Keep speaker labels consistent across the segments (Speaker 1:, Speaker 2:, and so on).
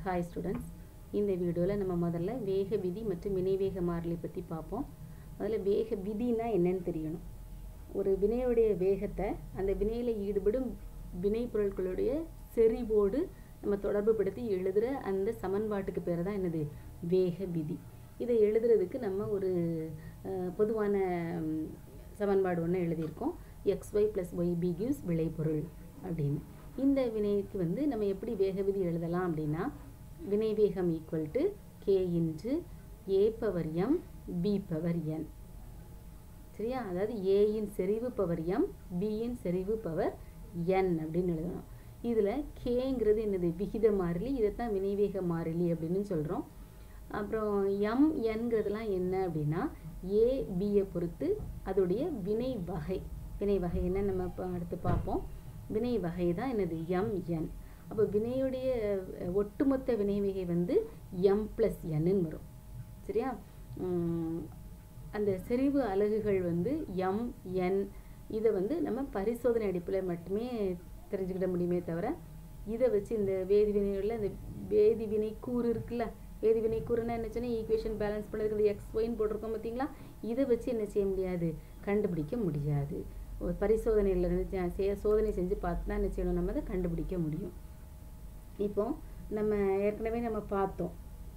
Speaker 1: hi students இந்த வீடியோவில் நம்ம முதல்ல வேக விதி மற்றும் வினைவேக மாறிலி பற்றி பார்ப்போம் முதல்ல வேக விதினா என்னன்னு தெரியணும் ஒரு வினையுடைய வேகத்தை அந்த வினையில் ஈடுபடும் வினை பொருட்களுடைய செறிவோடு நம்ம தொடர்பு படுத்தி எழுதுகிற அந்த சமன்பாட்டுக்கு பேர் தான் என்னது வேக விதி இதை எழுதுறதுக்கு நம்ம ஒரு அஹ், பொதுவான ம், சமன்பாடு ஒன்று எழுதியிருக்கோம் X Y plus Y B gives விளைபொருள் அப்படின்னு இந்த வினைக்கு வந்து நம்ம எப்படி வேக விதி எழுதலாம் அப்படின்னா வினை வேகம் equal to K into A power M B power N சரியா அதாவது ஏயின் செறிவு பவர் எம் பியின் செறிவு பவர் என் அப்படின்னு எழுதணும் இதில் கேங்கிறது என்னது விகித மாறிலி இதைத்தான் வினைவேக மாறிலி அப்படின்னு சொல்கிறோம் அப்புறம் எம் என்கிறதுலாம் என்ன அப்படின்னா ஏ பியை பொறுத்து அதோடைய வினை வகை வினை வகை என்ன நம்ம இப்போ அடுத்து பார்ப்போம் வினை வகை தான் என்னது எம் என் அப்போ வினையுடைய அஹ், ஒட்டுமொத்த வினை வகை வந்து எம் ப்ளஸ் என்னு வரும் சரியா உம், அந்த செறிவு அலகுகள் வந்து எம் என் இதை வந்து நம்ம பரிசோதனை அடிப்பில் மட்டுமே தெரிஞ்சுக்கிட முடியுமே தவிர இதை வச்சு இந்த வேதிவினைகளில் இந்த வேதிவினை கூறு இருக்குல்ல வேதிவினை கூறுனா என்ன சொன்னால் ஈக்குவேஷன் பேலன்ஸ் பண்ணுறதுக்கு எக்ஸ் ஒயின் போட்டிருக்கோம் பார்த்தீங்களா இதை வச்சு என்ன செய்ய முடியாது கண்டுபிடிக்க முடியாது ஒரு பரிசோதனையில் இருந்து செ- செ- சோதனை செஞ்சு பார்த்து தான் என்ன செய்யணும் நம்ம அதை கண்டுபிடிக்க முடியும் இப்போ நம்ம ஏற்கனவே நம்ம பார்த்தோம்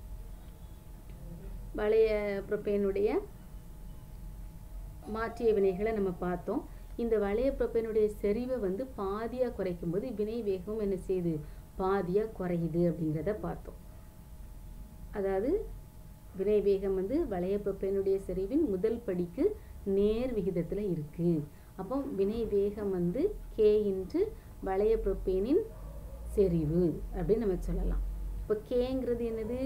Speaker 1: பழைய ப்ரொப்பேனுடைய மாற்றிய வினைகளை நம்ம பார்த்தோம் இந்த வளைய ப்ரொப்பேனுடைய செறிவை வந்து பாதியாக குறைக்கும் போது வினை வேகம் என்ன செய்யுது பாதியாக குறையுது அப்படிங்கிறத பார்த்தோம் அதாவது வினை வேகம் வந்து வளைய ப்ரொப்பேனுடைய செறிவின் முதல் படிக்கு நேர் விகிதத்தில் இருக்கு அப்போ வினை வேகம் வந்து கே இன்ட்டு வளைய ப்ரொப்பேனின் செறிவு அப்படின்னு நம்ம சொல்லலாம் இப்போ கேங்கிறது என்னது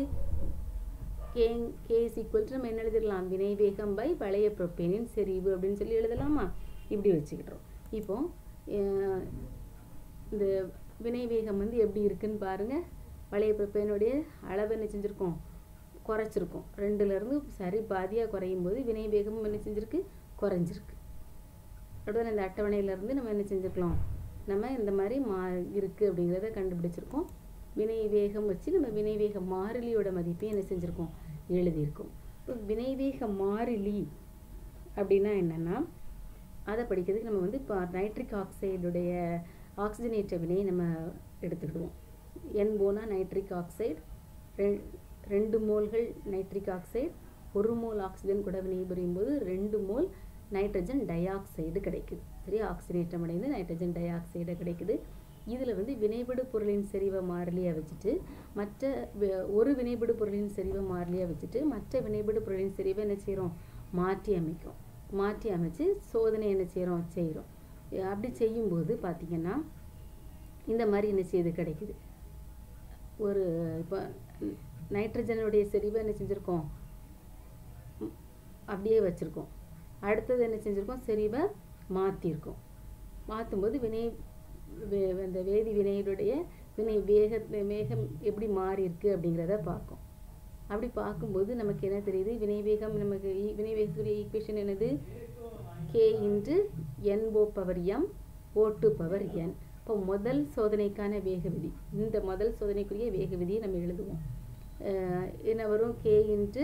Speaker 1: K K is equal to நம்ம என்ன எழுதிடலாம் வினை வேகம் பை வளைய ப்ரொப்பேனின் செறிவு அப்படின்னு சொல்லி எழுதலாமா இப்படி வச்சுக்கிட்டோம் இப்போ அஹ், இந்த வினை வேகம் வந்து எப்படி இருக்குன்னு பாருங்க வளைய ப்ரொப்பேனுடைய அளவு என்ன செஞ்சுருக்கோம் குறைச்சிருக்கோம் ரெண்டுலேருந்து சரி பாதியாக குறையும் போது வினை வேகமும் என்ன செஞ்சிருக்கு குறைஞ்சிருக்கு அடுத்து இந்த அட்டவணையிலேருந்து நம்ம என்ன செஞ்சுக்கலாம் நம்ம இந்த மாதிரி மா இருக்குது அப்படிங்கிறத கண்டுபிடிச்சிருக்கோம் வினை வேகம் வச்சு நம்ம வினை வேக மாறிலியோட மதிப்பையும் என்ன செஞ்சுருக்கோம் எழுதியிருக்கோம் இப்போ வினை வேக மாறிலி அப்படின்னா என்னென்னா அதை படிக்கிறதுக்கு நம்ம வந்து இப்போ நைட்ரிக் ஆக்சைடுடைய ஆக்சிஜனேற்ற வினையை நம்ம எடுத்துக்கிடுவோம் என் போனா நைட்ரிக் ஆக்சைடு ரெ- ரெண்டு மோல்கள் நைட்ரிக் ஆக்சைடு ஒரு மோல் ஆக்சிஜன் கூட வினைபுரியும் போது ரெண்டு மோல் நைட்ரஜன் டை ஆக்சைடு கிடைக்குது சரியா ஆக்சிடேற்றம் அடைந்து நைட்ரஜன் டை ஆக்சைடு கிடைக்குது இதில் வந்து வினைபடு பொருளின் செறிவை மாறிலியாக வச்சுட்டு மற்ற வி- ஒரு வினைபடு பொருளின் செறிவை மாறிலியாக வச்சுட்டு மற்ற வினைபடு பொருளின் செறிவை என்ன செய்கிறோம் மாற்றி அமைக்கும் மாற்றி அமைச்சு சோதனை என்ன செய்கிறோம் செய்கிறோம் அப்படி செய்யும்போது பார்த்திங்கன்னா இந்த மாதிரி என்ன செய்யுது கிடைக்குது ஒரு இப்போ நைட்ரஜனுடைய செறிவை என்ன செஞ்சுருக்கோம் ம், அப்படியே வச்சுருக்கோம் அடுத்தது என்ன செஞ்சுருக்கோம் செறிவை மாற்றிருக்கோம் மாற்றும்போது வினை வே- அந்த வேதி வினையுடைய வினை வேக வேகம் எப்படி மாறி இருக்கு அப்படிங்கிறத பார்க்கும் அப்படி பார்க்கும்போது நமக்கு என்ன தெரியுது வினை வேகம் நமக்கு ஈ- வினை வேகத்துடைய ஈக்குவேஷன் என்னது K into NO power M O two power N இப்போ முதல் சோதனைக்கான வேக விதி இந்த முதல் சோதனைக்குரிய வேக விதியை நம்ம எழுதுவோம் அஹ் என்ன வரும் கே இன்ட்டு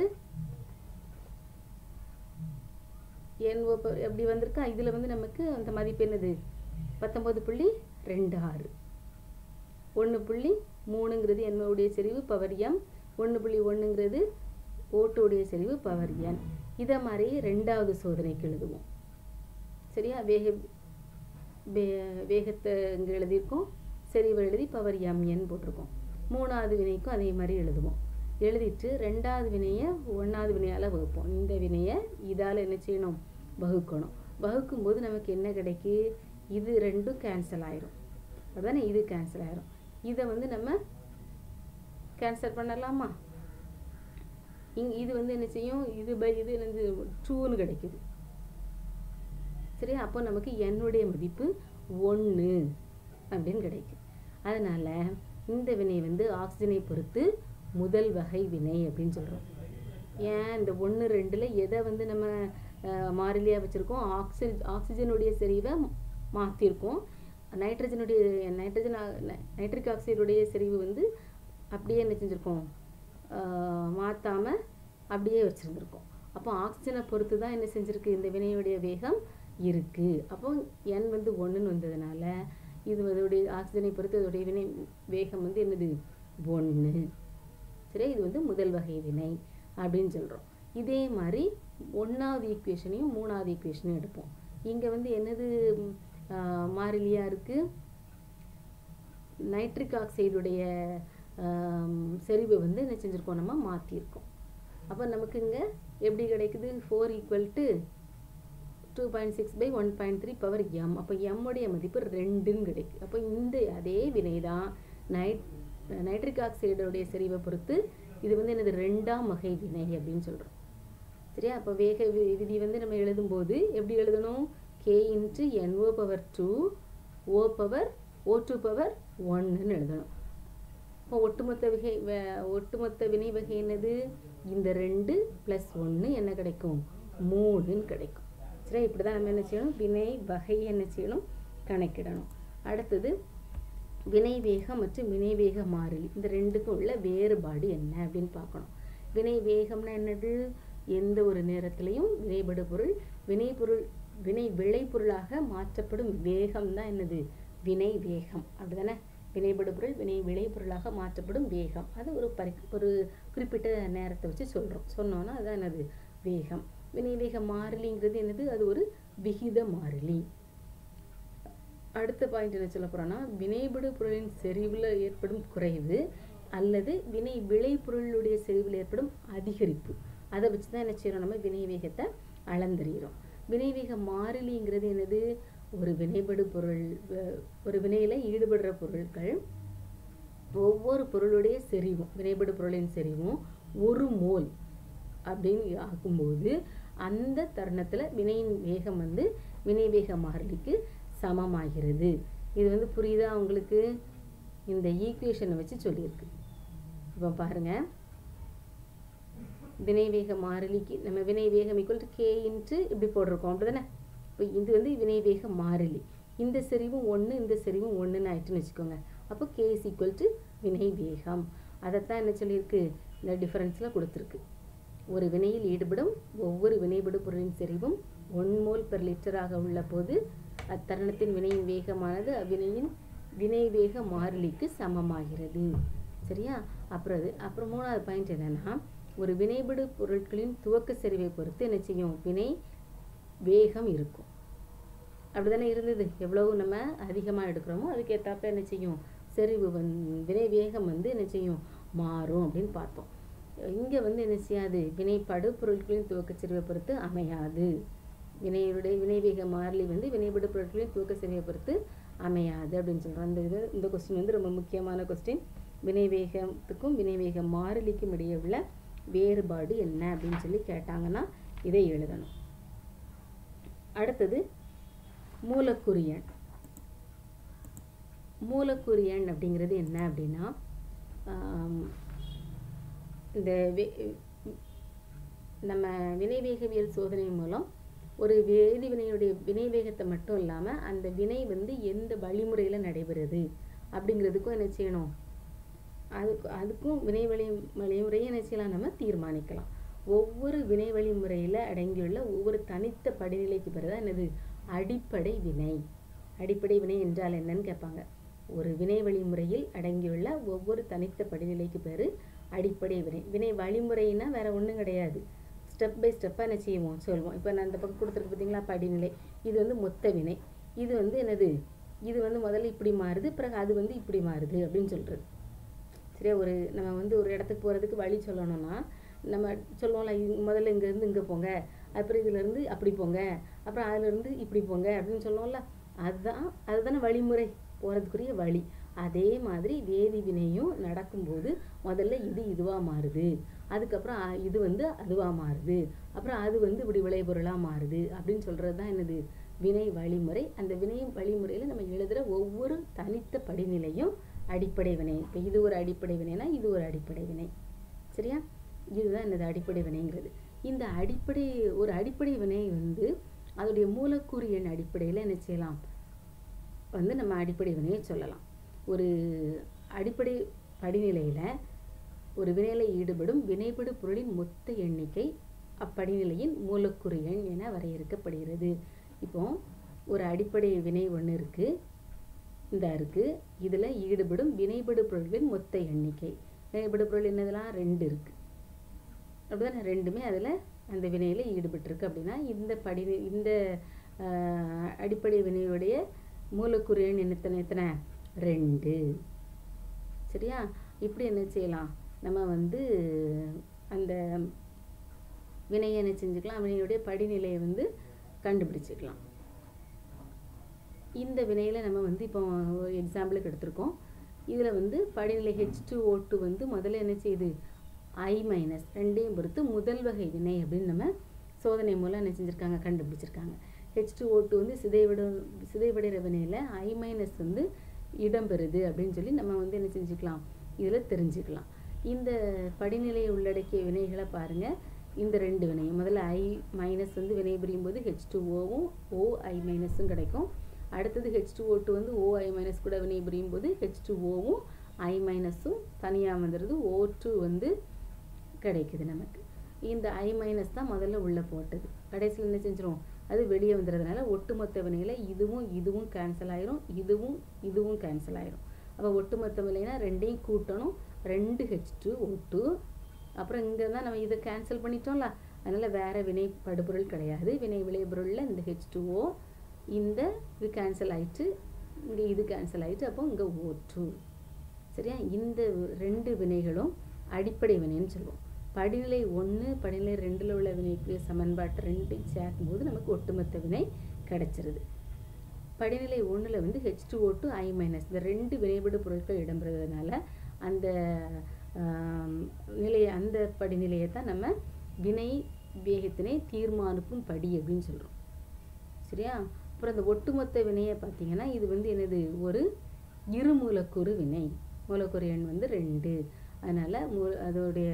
Speaker 1: என்ஓ எப்படி வந்திருக்கா இதில் வந்து நமக்கு அந்த மதிப்பு என்னது பத்தொம்பது புள்ளி ரெண்டு ஆறு ஒன்று புள்ளி மூணுங்கிறது என்னுடைய செறிவு பவர் எம் ஒன்று புள்ளி ஒன்றுங்கிறது ஓட்டுடைய செறிவு பவர் என் இதை மாதிரி ரெண்டாவது சோதனைக்கு எழுதுவோம் சரியா வேக வே வேகத்தை இங்கே எழுதியிருக்கோம் செறிவு எழுதி பவர் எம் என் போட்டிருக்கோம் மூணாவது வினைக்கும் அதே மாதிரி எழுதுவோம் எழுதிட்டு ரெண்டாவது வினையை ஒன்றாவது வினையால் வகுப்போம் இந்த வினையை இதால் என்ன செய்யணும் வகுக்கணும் வகுக்கும்போது நமக்கு என்ன கிடைக்கு இது ரெண்டும் கேன்சல் ஆயிரும் அதானே இது கேன்சல் ஆயிரும் இதை வந்து நம்ம கேன்சல் பண்ணலாமா இங் இது வந்து என்ன செய்யும் இது பை இது வந்து டூன்னு கிடைக்குது சரியா அப்போ நமக்கு என்னுடைய மதிப்பு ஒன்று அப்படின்னு கிடைக்கும் அதனால் இந்த வினை வந்து ஆக்சிஜனை பொறுத்து முதல் வகை வினை அப்படின்னு சொல்கிறோம் ஏன் இந்த ஒன்று ரெண்டில் எதை வந்து நம்ம மாறிலியாக வச்சுருக்கோம் ஆக்சி ஆக்சிஜனுடைய செறிவை மாற்றிருக்கோம் நைட்ரஜனுடைய நைட்ரஜன் நைட்ரிக் ஆக்சைடுடைய செறிவு வந்து அப்படியே என்ன செஞ்சுருக்கோம் மாற்றாமல் அப்படியே வச்சுருந்துருக்கோம் அப்போ ஆக்சிஜனை பொறுத்து தான் என்ன செஞ்சுருக்கு இந்த வினையுடைய வேகம் இருக்குது அப்போ n வந்து ஒன்றுன்னு வந்ததுனால இது அதோடைய ஆக்சிஜனை பொறுத்து அதோடைய வினை வேகம் வந்து என்னது ஒன்று சரி இது வந்து முதல் வகை வினை அப்படின்னு சொல்கிறோம் இதே மாதிரி ஒன்றாவது ஈக்குவேஷனையும் மூணாவது ஈக்குவேஷனையும் எடுப்போம் இங்கே வந்து என்னது மாறிலியாக இருக்குது நைட்ரிக் ஆக்சைடுடைய செறிவை வந்து என்ன செஞ்சுருக்கோம் நம்ம மாற்றிருக்கோம் அப்போ நமக்கு இங்கே எப்படி கிடைக்குது four equal to two point six by one point three power M அப்போ எம்முடைய மதிப்பு ரெண்டுன்னு கிடைக்கு அப்போ இந்த அதே வினை தான் நைட் நைட்ரிக் ஆக்சைடுடைய செறிவை பொறுத்து இது வந்து என்னது ரெண்டாம் வகை வினை அப்படின்னு சொல்கிறோம் சரியா அப்போ வேக வி- விதி வந்து நம்ம எழுதும்போது எப்படி எழுதணும் K into NO power two O power O two power ஒன்றுன்னு எழுதணும் இப்போ ஒட்டுமொத்த வகை வ- ஒட்டுமொத்த வினை வகை என்னது இந்த ரெண்டு ப்ளஸ் ஒன்று என்ன கிடைக்கும் மூணுன்னு கிடைக்கும் சரி இப்படி தான் நம்ம என்ன செய்யணும் வினை வகை என்ன செய்யணும் கணக்கிடணும் அடுத்தது வினை வேகம் மற்றும் வினை வேக மாறிலி இந்த ரெண்டுக்கும் உள்ள வேறுபாடு என்ன அப்படின்னு பார்க்கணும் வினை வேகம்னா என்னது எந்த ஒரு நேரத்திலையும் வினைபடு பொருள் வினை பொருள் வினை விளைபொருளாக மாற்றப்படும் வேகம் தான் என்னது வினை வேகம் அப்படிதானே வினைபடு பொருள் வினை விளைபொருளாக மாற்றப்படும் வேகம் அது ஒரு பரி ஒரு குறிப்பிட்ட நேரத்தை வச்சு சொல்கிறோம் சொன்னோன்னா அதுதான் என்னது வேகம் வினை வேக மாறிலிங்கிறது என்னது அது ஒரு விகித மாறிலி அடுத்த பாயிண்ட் என்ன சொல்ல போறோம்னா வினைபடு பொருளின் செறிவில் ஏற்படும் குறைவு அல்லது வினை விளைபொருளுடைய செறிவில் ஏற்படும் அதிகரிப்பு அதை வச்சு தான் என்ன செய்யறோம் நம்ம வினை வேகத்தை அளந்தறிகிறோம் வினை வேக மாறிலிங்கிறது என்னது ஒரு வினைபடு பொருள் வ- ஒரு வினையில ஈடுபடுற பொருட்கள் ஒவ்வொரு பொருளுடைய செறிவும் வினைபடு பொருளின் செறிவும் ஒரு மோல் அப்படின்னு ஆகும்போது அந்த தருணத்தில் வினையின் வேகம் வந்து வினை வேக மாறிலிக்கு சமமாகிறது இது வந்து புரியுதா உங்களுக்கு இந்த ஈக்குவேஷனை வச்சு சொல்லியிருக்கு இப்போ பாருங்க வினை வேக மாறிலிக்கு நம்ம வினை வேகம் ஈக்குவல் டு கே இன்ட்டு இப்படி போட்டிருக்கோம் அப்படிதானே இப்போ இது வந்து வினை வேக மாறிலி இந்த செறிவும் ஒன்று இந்த செறிவும் ஒன்றுன்னு ஆயிட்டுன்னு வச்சுக்கோங்க அப்போ கே இஸ் ஈக்குவல் டு வினை வேகம் அதைத்தான் என்ன சொல்லியிருக்கு இந்த டிஃபரன்ஸில் கொடுத்துருக்கு ஒரு வினையில் ஈடுபடும் ஒவ்வொரு வினைபடு பொருளின் செறிவும் ஒன் மோல் பெர் லிட்டராக உள்ள போது அத்தருணத்தின் வினையின் வேகமானது அவ்வினையின் வினை வேக மாறிலிக்கு சமமாகிறது சரியா அப்புறம் அது அப்புறம் மூணாவது பாயிண்ட் என்னன்னா ஒரு வினைபடு பொருட்களின் துவக்க செறிவை பொறுத்து என்ன செய்யும் வினை வேகம் இருக்கும் அப்படிதானே இருந்தது எவ்வளவு நம்ம அதிகமாக எடுக்கிறோமோ அதுக்கேற்றாப்புல என்ன செய்யும் செறிவு வந் வினை வேகம் வந்து என்ன செய்யும் மாறும் அப்படின்னு பார்த்தோம் இங்கே வந்து என்ன செய்யாது வினைப்படு பொருட்களின் துவக்க செறிவை பொறுத்து அமையாது வினையுடைய வினைவேக மாறிலி வந்து வினைபடு பொருட்களின் துவக்க செறிவை பொறுத்து அமையாது அப்படின்னு சொல்கிறோம் அந்த இது இந்த கொஸ்டின் வந்து ரொம்ப முக்கியமான கொஸ்டின் வினைவேகத்துக்கும் வினைவேக மாறிலிக்கும் இடையே உள்ள வேறுபாடு என்ன அப்படின்னு சொல்லி கேட்டாங்கன்னா இதை எழுதணும் அடுத்தது மூலக்கூறு எண் மூலக்கூறு எண் அப்படிங்கிறது என்ன அப்படின்னா ஆம், இந்த வே- நம்ம வினைவேகவியல் சோதனை மூலம் ஒரு வேதி வினையுடைய வினை வேகத்தை மட்டும் இல்லாமல் அந்த வினை வந்து எந்த வழிமுறையில் நடைபெறுது அப்படிங்கிறதுக்கும் என்ன செய்யணும் அதுக்கு அதுக்கும் வினை வழி வழிமுறையை என்ன செய்யலாம் நம்ம தீர்மானிக்கலாம் ஒவ்வொரு வினை வழிமுறையில் அடங்கியுள்ள ஒவ்வொரு தனித்த படிநிலைக்கு பிறகு என்னது அடிப்படை வினை அடிப்படை வினை என்றால் என்னன்னு கேட்பாங்க ஒரு வினை வழிமுறையில் அடங்கியுள்ள ஒவ்வொரு தனித்த படிநிலைக்கு பேர் அடிப்படை வினை வினை வழிமுறைன்னா வேற ஒன்றும் கிடையாது ஸ்டெப் பை ஸ்டெப்பாக என்ன செய்வோம் சொல்லுவோம் இப்போ நான் இந்த பக்கம் கொடுத்துருக்கு பார்த்தீங்களா படிநிலை இது வந்து மொத்த வினை இது வந்து என்னது இது வந்து முதல்ல இப்படி மாறுது பிறகு அது வந்து இப்படி மாறுது அப்படின்னு சொல்கிறது சரியா ஒரு நம்ம வந்து ஒரு இடத்துக்கு போகிறதுக்கு வழி சொல்லணும்னா நம்ம சொல்லுவோம்ல இங்க- முதல்ல இங்கேருந்து இங்கே போங்க அப்புறம் இதுலேருந்து அப்படி போங்க அப்புறம் அதுலேருந்து இப்படி போங்க அப்படின்னு சொல்லுவோம்ல அதுதான் அதுதானே வழிமுறை போகிறதுக்குரிய வழி அதே மாதிரி வேதி வினையும் நடக்கும்போது முதல்ல இது இதுவாக மாறுது அதுக்கப்புறம் அ- இது வந்து அதுவாக மாறுது அப்புறம் அது வந்து இப்படி விளைபொருளாக மாறுது அப்படின்னு சொல்கிறது தான் என்னது வினை வழிமுறை அந்த வினை வழிமுறையில் நம்ம எழுதுகிற ஒவ்வொரு தனித்த படிநிலையும் அடிப்படை வினை இப்போ இது ஒரு அடிப்படை வினைனா இது ஒரு அடிப்படை வினை சரியா இதுதான் என்னது அடிப்படை வினைங்கிறது இந்த அடிப்படை ஒரு அடிப்படை வினை வந்து அதோடைய மூலக்கூறு எண் அடிப்படையில் என்ன செய்யலாம் வந்து நம்ம அடிப்படை வினையை சொல்லலாம் ஒரு அடிப்படை படிநிலையில் ஒரு வினையில ஈடுபடும் வினைபடு பொருளின் மொத்த எண்ணிக்கை அப்படிநிலையின் மூலக்கூறு எண் என வரையறுக்கப்படுகிறது இப்போ ஒரு அடிப்படை வினை ஒன்று இருக்கு இந்த இருக்கு இதுல ஈடுபடும் வினைபடு பொருள்களின் மொத்த எண்ணிக்கை வினைபடு பொருள் என்னதெல்லாம் ரெண்டு இருக்கு அப்படிதானே ரெண்டுமே அதுல அந்த வினையில ஈடுபட்டிருக்கு அப்படின்னா இந்த படி இந்த ஆஹ், அடிப்படை வினையுடைய மூலக்கூறு எண் என்னத்தனை எத்தனை ரெண்டு சரியா இப்படி என்ன செய்யலாம் நம்ம வந்து அந்த வினையை என்ன செஞ்சுக்கலாம் வினையுடைய படிநிலையை வந்து கண்டுபிடிச்சிக்கலாம் இந்த வினையில நம்ம வந்து இப்போ ஒரு எக்ஸாம்பிளுக்கு எடுத்திருக்கோம் இதுல வந்து படிநிலை ஹெச் டூ ஓ டூ வந்து முதல்ல என்ன செய்யுது ஐ மைனஸ் ரெண்டையும் பொறுத்து முதல் வகை வினை அப்படின்னு நம்ம சோதனை மூலம் என்ன செஞ்சுருக்காங்க கண்டுபிடிச்சிருக்காங்க ஹெச் டூ ஓ டூ வந்து சிதைவிட சிதைவடைகிற வினையில ஐ மைனஸ் வந்து இடம்பெறுது அப்படின்னு சொல்லி நம்ம வந்து என்ன செஞ்சுக்கலாம் இதுல தெரிஞ்சுக்கலாம் இந்த படிநிலையை உள்ளடக்கிய வினைகளை பாருங்க இந்த ரெண்டு வினையும் முதல்ல ஐ மைனஸ் வந்து வினை புரியும் போது ஹெச் டூ ஓவும் ஓ ஐ மைனஸும் கிடைக்கும் அடுத்தது ஹெச் டூ ஓ டூ வந்து ஓ ஐ மைனஸ் கூட வினை புரியும் போது ஹெச் டூ ஓவும் ஐ மைனஸும் தனியாக வந்துடுது ஓ டூ வந்து கிடைக்குது நமக்கு இந்த ஐ மைனஸ் தான் முதல்ல உள்ளே போட்டது கடைசியில் என்ன செஞ்சிரும் அது வெளியே வந்துடுறதுனால ஒட்டுமொத்த வினையில் இதுவும் இதுவும் கேன்சல் ஆயிரும் இதுவும் இதுவும் கேன்சல் ஆயிரும் அப்போ ஒட்டுமொத்த வினைனா ரெண்டையும் கூட்டணும் ரெண்டு ஹெச் டூ ஓ டூ அப்புறம் இங்கே தான் நம்ம இதை கேன்சல் பண்ணிட்டோம்ல அதனால வேற வினை படுபொருள் கிடையாது வினை விளைபொருளில் இந்த ஹெச் டூ ஓ இந்த இது கேன்சல் ஆயிட்டு இங்கே இது கேன்சல் ஆயிட்டு அப்போ இங்கே ஓ டூ சரியா இந்த ரெண்டு வினைகளும் அடிப்படை வினைன்னு சொல்லுவோம் படிநிலை ஒன்று படிநிலை ரெண்டில் உள்ள வினைக்குரிய சமன்பாட்டை ரெண்டையும் சேர்க்கும்போது நமக்கு ஒட்டுமொத்த வினை கிடைச்சிருது படிநிலை ஒண்ணுல வந்து H two O two I minus இந்த ரெண்டு வினைபடு பொருட்கள் இடம்பெறுவதனால அந்த ஆம், நிலையை அந்த படிநிலையை தான் நம்ம வினை வேகத்தினை தீர்மானிக்கும் படி அப்படின்னு சொல்றோம் சரியா அப்புறம் அந்த ஒட்டுமொத்த வினையை பார்த்தீங்கன்னா இது வந்து என்னது ஒரு இரு மூலக்கூறு வினை மூலக்கூறு எண் வந்து ரெண்டு அதனால மூ அதோடைய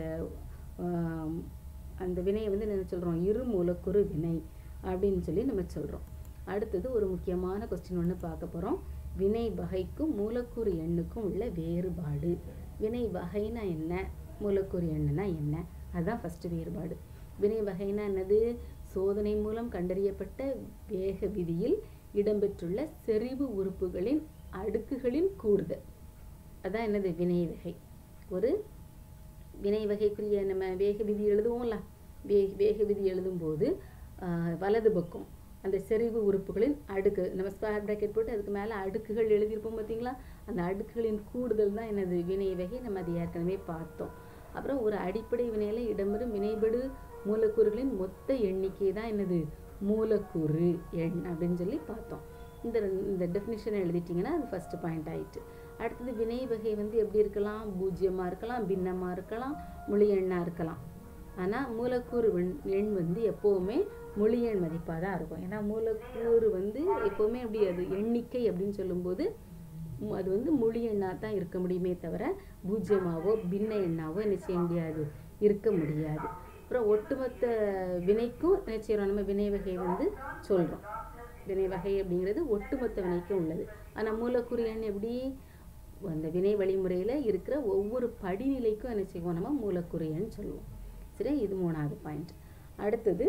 Speaker 1: ஆம், அந்த வினையை வந்து என்ன சொல்றோம் இரு மூலக்கூறு வினை அப்படின்னு சொல்லி நம்ம சொல்றோம் அடுத்தது ஒரு முக்கியமான கொஸ்டின் ஒன்று பார்க்க போறோம் வினை வகைக்கும் மூலக்கூறு எண்ணுக்கும் உள்ள வேறுபாடு வினை வகைனா என்ன மூலக்கூறு எண்ணுனா என்ன அதுதான் ஃபர்ஸ்ட் வேறுபாடு வினை வகைனா என்னது சோதனை மூலம் கண்டறியப்பட்ட வேக விதியில் இடம்பெற்றுள்ள செறிவு உறுப்புகளின் அடுக்குகளின் கூடுதல் அதான் என்னது வினை வகை ஒரு வினை வகைக்குரிய நம்ம வேக விதி எழுதுவோம்ல வே வேக விதி எழுதும்போது ஆஹ், வலது பக்கம் அந்த செறிவு உறுப்புகளின் அடுக்கு நம்ம ஸ்கொயர் பிராக்கெட் போட்டு அதுக்கு மேலே அடுக்குகள் எழுதியிருப்போம் பார்த்தீங்களா அந்த அடுக்குகளின் கூடுதல் தான் என்னது வினை வகை நம்ம அது ஏற்கனவே பார்த்தோம் அப்புறம் ஒரு அடிப்படை வினையில இடம்பெறும் வினைபடு மூலக்கூறுகளின் மொத்த எண்ணிக்கை தான் என்னது மூலக்கூறு எண் அப்படின்னு சொல்லி பார்த்தோம் இந்த ரெண்டு- இந்த டெஃபினிஷனை எழுதிட்டிங்கன்னா அது ஃபர்ஸ்ட் பாயிண்ட் ஆயிட்டு அடுத்தது வினை வகை வந்து எப்படி இருக்கலாம் பூஜ்ஜியமா இருக்கலாம் பின்னமா இருக்கலாம் முழு எண்ணா இருக்கலாம் ஆனா மூலக்கூறு வெண்- எண் வந்து எப்பவுமே முழு எண் மதிப்பா தான் இருக்கும் ஏன்னா மூலக்கூறு வந்து எப்பவுமே அப்படி அது எண்ணிக்கை அப்படின்னு சொல்லும்போது மு- அது வந்து முழு எண்ணா தான் இருக்க முடியுமே தவிர பூஜ்ஜியமாவோ பின்ன எண்ணாவோ என்ன செய்ய முடியாது இருக்க முடியாது அப்புறம் ஒட்டுமொத்த வினைக்கும் என்ன செய்றோம் நம்ம வினை வகை வந்து சொல்றோம் வினை வகை அப்படிங்கிறது ஒட்டுமொத்த வினைக்கும் உள்ளது ஆனா மூலக்கூறு எண் எப்படி அந்த வினை வழிமுறையில இருக்கிற ஒவ்வொரு படிநிலைக்கும் என்ன செய்வோம் நம்ம மூலக்கூறு எண் சொல்லுவோம் சரியா இது மூணாவது பாயிண்ட் அடுத்தது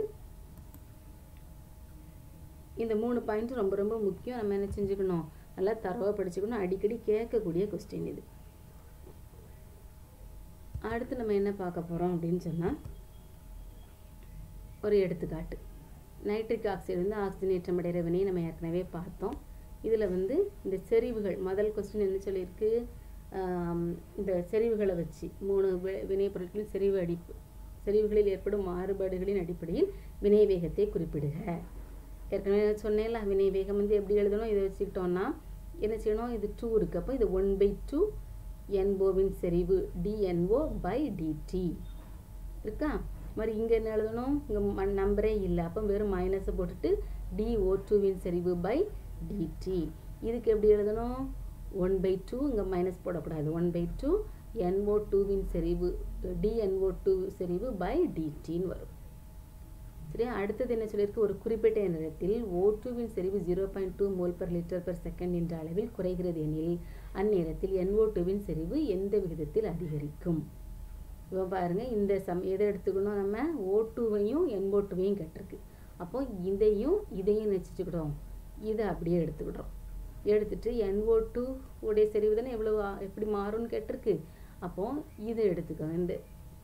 Speaker 1: இந்த மூணு பாயிண்ட் ரொம்ப ரொம்ப முக்கியம் நம்ம என்ன செஞ்சுக்கணும் நல்லா தரவா படிச்சுக்கணும் அடிக்கடி கேட்கக்கூடிய கொஸ்டின் இது அடுத்து நம்ம என்ன பார்க்க போறோம் அப்படின்னு சொன்னா ஒரு எடுத்துக்காட்டு நைட்ரிக் ஆக்சைடு வந்து ஆக்சிஜனேற்றம் அடைகிற வினையை நம்ம ஏற்கனவே பார்த்தோம் இதில் வந்து இந்த செறிவுகள் முதல் கொஸ்டின் என்ன சொல்லியிருக்கு ஆம், இந்த செறிவுகளை வச்சு மூணு வி- வினைப்பொருட்களின் செறிவு அடிப்பு செறிவுகளில் ஏற்படும் மாறுபாடுகளின் அடிப்படையில் வினை வேகத்தை குறிப்பிடுக ஏற்கனவே சொன்னேன்ல வினை வேகம் வந்து எப்படி எழுதணும் இதை வச்சுக்கிட்டோம்னா என்ன செய்யணும் இது டூ இருக்கு அப்போ இது ஒன் பை டூ என்போவின் செறிவு டிஎன்ஓ பை டிடி இருக்கா மாதிரி இங்கே என்ன எழுதணும் இங்கே நம்பரே இல்லை அப்போ வெறும் மைனஸை போட்டுட்டு டி ஓ டூவின் செறிவு பை டிடி இதுக்கு எப்படி எழுதணும் ஒன் பை டூ இங்கே மைனஸ் போடக்கூடாது ஒன் பை டூ என்ஓ டூவின் செறிவு டிஎன்ஓ டூ செறிவு பை டிடின்னு வரும் சரியா அடுத்தது என்ன சொல்லியிருக்கு ஒரு குறிப்பிட்ட நேரத்தில் ஓ டூவின் செறிவு zero point two mole per litre per second என்ற அளவில் குறைகிறது எனில் அந்நேரத்தில் NO2 டூவின் செறிவு எந்த விகிதத்தில் அதிகரிக்கும் இப்போ பாருங்கள் இந்த சம் எதை எடுத்துக்கணும் நம்ம ஓ டூவையும் எண்போ டூவையும் கேட்டிருக்கு அப்போ இதையும் இதையும் நினச்சிச்சுக்கிட்டோம் இதை அப்படியே எடுத்துக்கிட்டோம் எடுத்துட்டு என்ஓ டூ உடைய செறிவு தானே எவ்வளோ ஆ- எப்படி மாறும்னு கேட்டிருக்கு அப்போ இதை எடுத்துக்கோங்க இந்த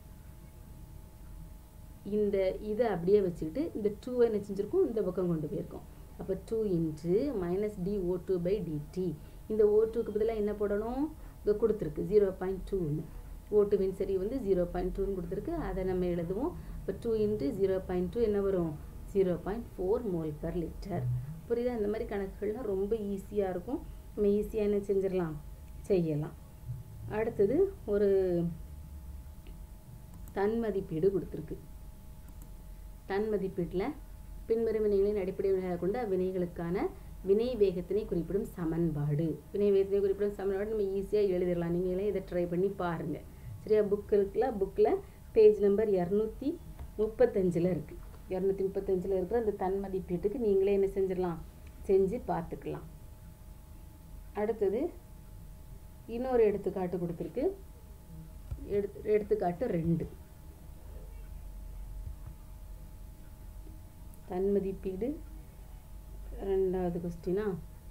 Speaker 1: இந்த இதை அப்படியே வச்சுக்கிட்டு இந்த டூவை என்ன செஞ்சுருக்கோம் இந்த பக்கம் கொண்டு போயிருக்கோம் அப்போ two into minus d O two by dt இந்த ஓ டூக்கு பதிலாக என்ன போடணும் இங்கே கொடுத்துருக்கு ஜீரோ பாயிண்ட் டூன்னு ஓ டூவின் சரி வந்து ஜீரோ பாயிண்ட் டூன்னு கொடுத்துருக்கு அதை நம்ம எழுதுவோம் இப்போ two into zero point two என்ன வரும் zero point four mole per litre புரியுதா இந்த மாதிரி கணக்குகள்லாம் ரொம்ப ஈஸியாக இருக்கும் நம்ம ஈஸியாக என்ன செஞ்சிடலாம் செய்யலாம் அடுத்தது ஒரு தன் மதிப்பீடு கொடுத்துருக்கு தன் மதிப்பீட்டில் பின்வரும் வினைகளின் அடிப்படை வினையாக கொண்ட அவ்வினைகளுக்கான வினை வேகத்தினை குறிப்பிடும் சமன்பாடு வினை வேகத்தினை குறிப்பிடும் சமன்பாடு நம்ம ஈஸியாக எழுதிடலாம் நீங்களே இதை ட்ரை பண்ணி பாருங்கள் சரியா புக் இருக்குல்ல புக்கில் பேஜ் நம்பர் இரநூத்தி முப்பத்தஞ்சில் இருக்குது இரநூத்தி முப்பத்தஞ்சில் இருக்கிற அந்த தன் மதிப்பீட்டுக்கு நீங்களே என்ன செஞ்சிடலாம் செஞ்சு பார்த்துக்கலாம் அடுத்தது இன்னொரு எடுத்துக்காட்டு கொடுத்துருக்கு எடுத்து எடுத்துக்காட்டு ரெண்டு தன் மதிப்பீடு ரெண்டாவது கொஸ்டினா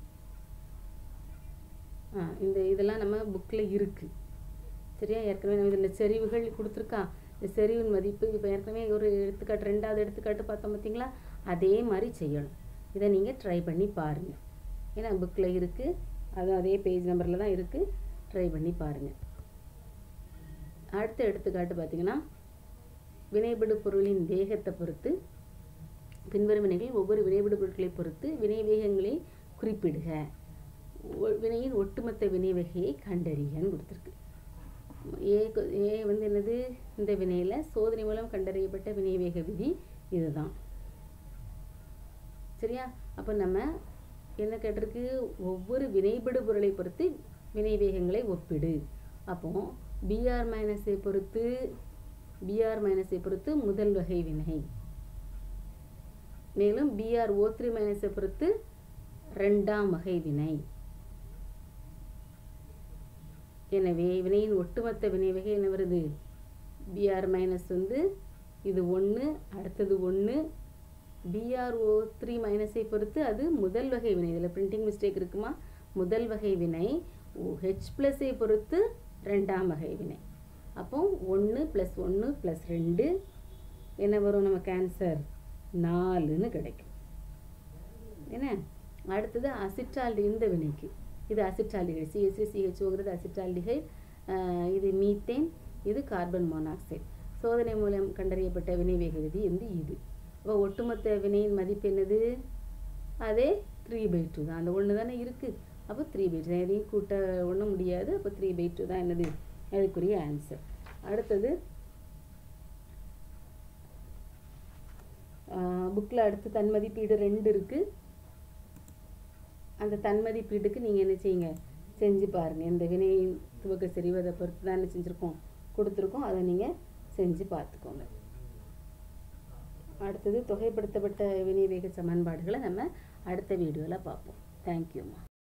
Speaker 1: ஆ இந்த இதெல்லாம் நம்ம புக்கில் இருக்குது சரியா ஏற்கனவே நம்ம இதில் செறிவுகள் கொடுத்துருக்கா இந்த செறிவின் மதிப்பு இப்போ ஏற்கனவே ஒரு எடுத்துக்காட்டு ரெண்டாவது எடுத்துக்காட்டு பார்த்தோம் பார்த்தீங்களா அதே மாதிரி செய்யணும் இதை நீங்கள் ட்ரை பண்ணி பாருங்கள் ஏன்னா புக்கில் இருக்குது அது அதே பேஜ் நம்பரில் தான் இருக்குது ட்ரை பண்ணி பாருங்கள் அடுத்த எடுத்துக்காட்டு பார்த்தீங்கன்னா வினைபடு பொருளின் வேகத்தை பொறுத்து பின்வரும் வினைகளில் ஒவ்வொரு வினைபடு பொருட்களை பொறுத்து வினை வேகங்களை குறிப்பிடுக ஒ- வினையின் ஒட்டுமொத்த வினை வகையை கண்டறியன்னு கொடுத்துருக்கு ஏ கொ- ஏ வந்து என்னது இந்த வினையில் சோதனை மூலம் கண்டறியப்பட்ட வினை வேக விதி இதுதான் சரியா அப்போ நம்ம என்ன கேட்டிருக்கு ஒவ்வொரு வினைபடு பொருளை பொறுத்து வினை வேகங்களை ஒப்பிடு அப்போ பிஆர் மைனஸை பொறுத்து பிஆர் மைனஸை பொறுத்து முதல் வகை வினை மேலும் பிஆர் ஓ த்ரீ மைனஸை பொறுத்து ரெண்டாம் வகை வினை எனவே வினையின் ஒட்டுமொத்த வினை வகை என்ன வருது பிஆர் மைனஸ் வந்து இது ஒன்று அடுத்தது ஒன்று பிஆர்ஓ த்ரீ மைனஸை பொறுத்து அது முதல் வகை வினை இதில் பிரிண்டிங் மிஸ்டேக் இருக்குமா முதல் வகை வினை ஹெச் ப்ளஸை பொறுத்து ரெண்டாம் வகை வினை அப்போ ஒன்று ப்ளஸ் ஒன்று ப்ளஸ் ரெண்டு என்ன வரும் நமக்கு ஆன்சர் நாலுன்னு கிடைக்கும் என்ன அடுத்தது அசிட்டால்டி இந்த வினைக்கு இது அசிட்டால்டிகைடு சிஎஸ்சி சிஹெச்ஓங்கிறது அசிட்டால்டிகைடு இது மீத்தேன் இது கார்பன் மோனாக்சைடு சோதனை மூலம் கண்டறியப்பட்ட வினை வேக விதி வந்து இது அப்போ ஒட்டுமொத்த வினையின் மதிப்பு என்னது அதே த்ரீ பை டூ தான் அந்த ஒன்று தானே இருக்குது அப்போ த்ரீ பை டூ தான் எதையும் கூட்ட ஒன்றும் முடியாது அப்போ த்ரீ பை டூ தான் என்னது அதுக்குரிய ஆன்சர் அடுத்தது புக்கில் அடுத்து தன்மதிப்பீடு ரெண்டு இருக்குது அந்த தன்மதிப்பீடுக்கு நீங்கள் என்ன செய்யுங்க செஞ்சு பாருங்கள் இந்த வினையின் துவக்க செறிவதை பொறுத்து தான் என்ன செஞ்சுருக்கோம் கொடுத்துருக்கோம் அதை நீங்கள் செஞ்சு பார்த்துக்கோங்க அடுத்தது தொகைப்படுத்தப்பட்ட வினை வேக சமன்பாடுகளை நம்ம அடுத்த வீடியோவில் பார்ப்போம் தேங்க்யூம்மா